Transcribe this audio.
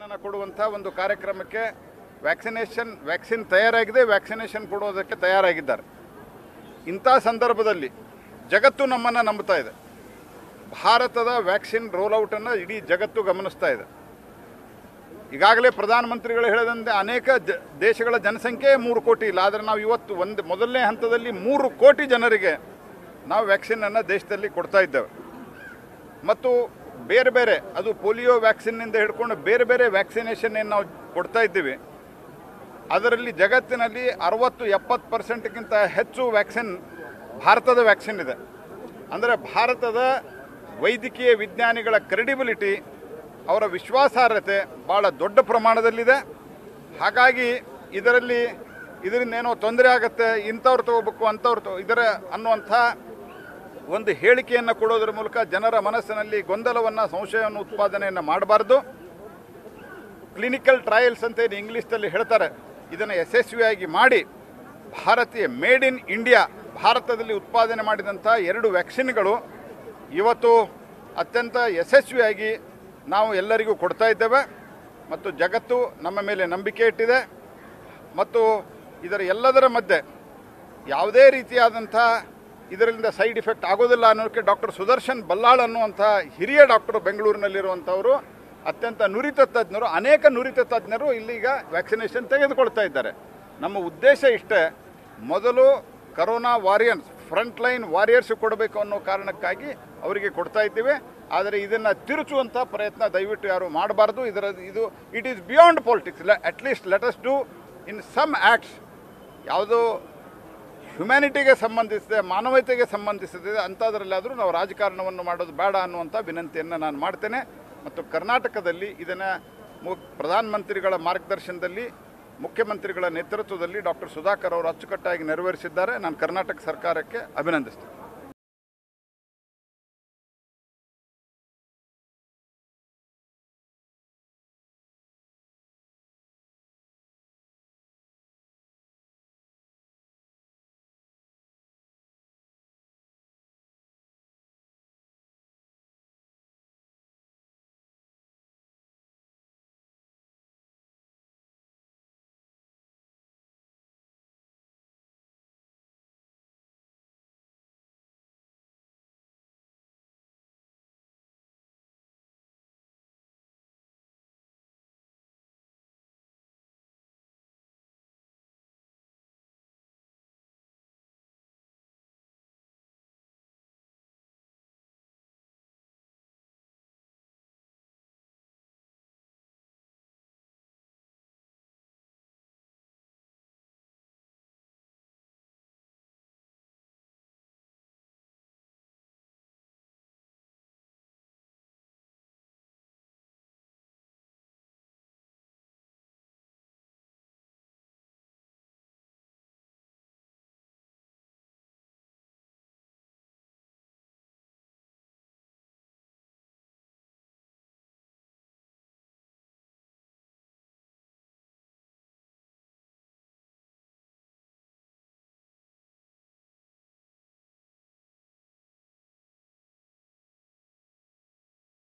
ಅನ್ನು ಕೊಡುವಂಥ ಒಂದು ಕಾರ್ಯಕ್ರಮಕ್ಕೆ ವ್ಯಾಕ್ಸಿನೇಷನ್ ವ್ಯಾಕ್ಸಿನ್ ತಯಾರಾಗಿದೆ ವ್ಯಾಕ್ಸಿನೇಷನ್ ಕೊಡೋದಕ್ಕೆ ತಯಾರಾಗಿದ್ದಾರೆ ಇಂಥ ಸಂದರ್ಭದಲ್ಲಿ ಜಗತ್ತು ನಮ್ಮನ್ನು ನಂಬ್ತಾ ಇದೆ ಭಾರತದ ವ್ಯಾಕ್ಸಿನ್ ರೋಲ್ಔಟನ್ನು ಇಡೀ ಜಗತ್ತು ಗಮನಿಸ್ತಾ ಇದೆ ಈಗಾಗಲೇ ಪ್ರಧಾನಮಂತ್ರಿಗಳು ಹೇಳಿದಂತೆ ಅನೇಕ ಜ ದೇಶಗಳ ಜನಸಂಖ್ಯೆ ಮೂರು ಕೋಟಿ ಇಲ್ಲ ಆದರೆ ನಾವು ಇವತ್ತು ಒಂದು ಮೊದಲನೇ ಹಂತದಲ್ಲಿ ಮೂರು ಕೋಟಿ ಜನರಿಗೆ ನಾವು ವ್ಯಾಕ್ಸಿನನ್ನು ದೇಶದಲ್ಲಿ ಕೊಡ್ತಾ ಇದ್ದೇವೆ ಮತ್ತು ಬೇರೆ ಬೇರೆ ಅದು ಪೋಲಿಯೋ ವ್ಯಾಕ್ಸಿನ್ನಿಂದ ಹಿಡ್ಕೊಂಡು ಬೇರೆ ಬೇರೆ ವ್ಯಾಕ್ಸಿನೇಷನ್ ಏನು ನಾವು ಕೊಡ್ತಾ ಇದ್ದೀವಿ ಅದರಲ್ಲಿ ಜಗತ್ತಿನಲ್ಲಿ ಅರವತ್ತು ಎಪ್ಪತ್ತು ಪರ್ಸೆಂಟ್ಗಿಂತ ಹೆಚ್ಚು ವ್ಯಾಕ್ಸಿನ್ ಭಾರತದ ವ್ಯಾಕ್ಸಿನ್ ಇದೆ ಅಂದರೆ ಭಾರತದ ವೈದ್ಯಕೀಯ ವಿಜ್ಞಾನಿಗಳ ಕ್ರೆಡಿಬಿಲಿಟಿ ಅವರ ವಿಶ್ವಾಸಾರ್ಹತೆ ಭಾಳ ದೊಡ್ಡ ಪ್ರಮಾಣದಲ್ಲಿದೆ ಹಾಗಾಗಿ ಇದರಲ್ಲಿ ಇದರಿಂದ ಏನೋ ತೊಂದರೆ ಆಗುತ್ತೆ ಇಂಥವ್ರು ತಗೋಬೇಕು ಅಂಥವ್ರು ತಗೋ ಇದರ ಅನ್ನುವಂಥ ಒಂದು ಹೇಳಿಕೆಯನ್ನು ಕೊಡೋದ್ರ ಮೂಲಕ ಜನರ ಮನಸ್ಸಿನಲ್ಲಿ ಗೊಂದಲವನ್ನು ಸಂಶಯವನ್ನು ಉತ್ಪಾದನೆಯನ್ನು ಮಾಡಬಾರ್ದು ಕ್ಲಿನಿಕಲ್ ಟ್ರಯಲ್ಸ್ ಅಂತ ಏನು ಇಂಗ್ಲೀಷ್ನಲ್ಲಿ ಹೇಳ್ತಾರೆ ಇದನ್ನು ಯಶಸ್ವಿಯಾಗಿ ಮಾಡಿ ಭಾರತೀಯ ಮೇಡ್ ಇನ್ ಇಂಡಿಯಾ ಭಾರತದಲ್ಲಿ ಉತ್ಪಾದನೆ ಮಾಡಿದಂಥ ಎರಡು ವ್ಯಾಕ್ಸಿನ್ಗಳು ಇವತ್ತು ಅತ್ಯಂತ ಯಶಸ್ವಿಯಾಗಿ ನಾವು ಎಲ್ಲರಿಗೂ ಕೊಡ್ತಾ ಇದ್ದೇವೆ ಮತ್ತು ಜಗತ್ತು ನಮ್ಮ ಮೇಲೆ ನಂಬಿಕೆ ಇಟ್ಟಿದೆ ಮತ್ತು ಇದರ ಎಲ್ಲದರ ಮಧ್ಯೆ ಯಾವುದೇ ರೀತಿಯಾದಂಥ ಇದರಿಂದ ಸೈಡ್ ಇಫೆಕ್ಟ್ ಆಗೋದಿಲ್ಲ ಅನ್ನೋದಕ್ಕೆ ಡಾಕ್ಟರ್ ಸುದರ್ಶನ್ ಬಲ್ಲಾಳ್ ಅನ್ನುವಂಥ ಹಿರಿಯ ಡಾಕ್ಟರ್ ಬೆಂಗಳೂರಿನಲ್ಲಿರುವಂಥವರು ಅತ್ಯಂತ ನುರಿತ ತಜ್ಞರು ಅನೇಕ ನುರಿತ ತಜ್ಞರು ಇಲ್ಲೀಗ ವ್ಯಾಕ್ಸಿನೇಷನ್ ತೆಗೆದುಕೊಳ್ತಾ ಇದ್ದಾರೆ ನಮ್ಮ ಉದ್ದೇಶ ಇಷ್ಟೇ ಮೊದಲು corona warriors front line warriors ಕೊಡಬೇಕು ಅನ್ನೋ ಕಾರಣಕ್ಕಾಗಿ ಅವರಿಗೆ ಕೊಡ್ತಾ ಇದ್ದೀವಿ ಆದರೆ ಇದನ್ನು ತಿರುಚುವಂಥ ಪ್ರಯತ್ನ ದಯವಿಟ್ಟು ಯಾರು ಮಾಡಬಾರ್ದು ಇದರ ಇದು it is beyond politics at least let us do in some acts ಯಾವುದೋ ಹ್ಯುಮ್ಯಾನಿಟಿಗೆ ಸಂಬಂಧಿಸಿದೆ ಮಾನವತೆಗೆ ಸಂಬಂಧಿಸಿದೆ ಅಂಥದ್ರಲ್ಲಾದರೂ ನಾವು ರಾಜಕಾರಣವನ್ನು ಮಾಡೋದು ಬೇಡ ಅನ್ನುವಂಥ ವಿನಂತಿಯನ್ನು ನಾನು ಮಾಡ್ತೇನೆ ಮತ್ತು ಕರ್ನಾಟಕದಲ್ಲಿ ಇದನ್ನು ಮು ಪ್ರಧಾನಮಂತ್ರಿಗಳ ಮಾರ್ಗದರ್ಶನದಲ್ಲಿ ಮುಖ್ಯಮಂತ್ರಿಗಳ ನೇತೃತ್ವದಲ್ಲಿ ಡಾಕ್ಟರ್ ಸುಧಾಕರ್ ಅವರು ಅಚ್ಚುಕಟ್ಟಾಗಿ ನೆರವೇರಿಸಿದ್ದಾರೆ ನಾನು ಕರ್ನಾಟಕ ಸರ್ಕಾರಕ್ಕೆ ಅಭಿನಂದಿಸ್ತೇನೆ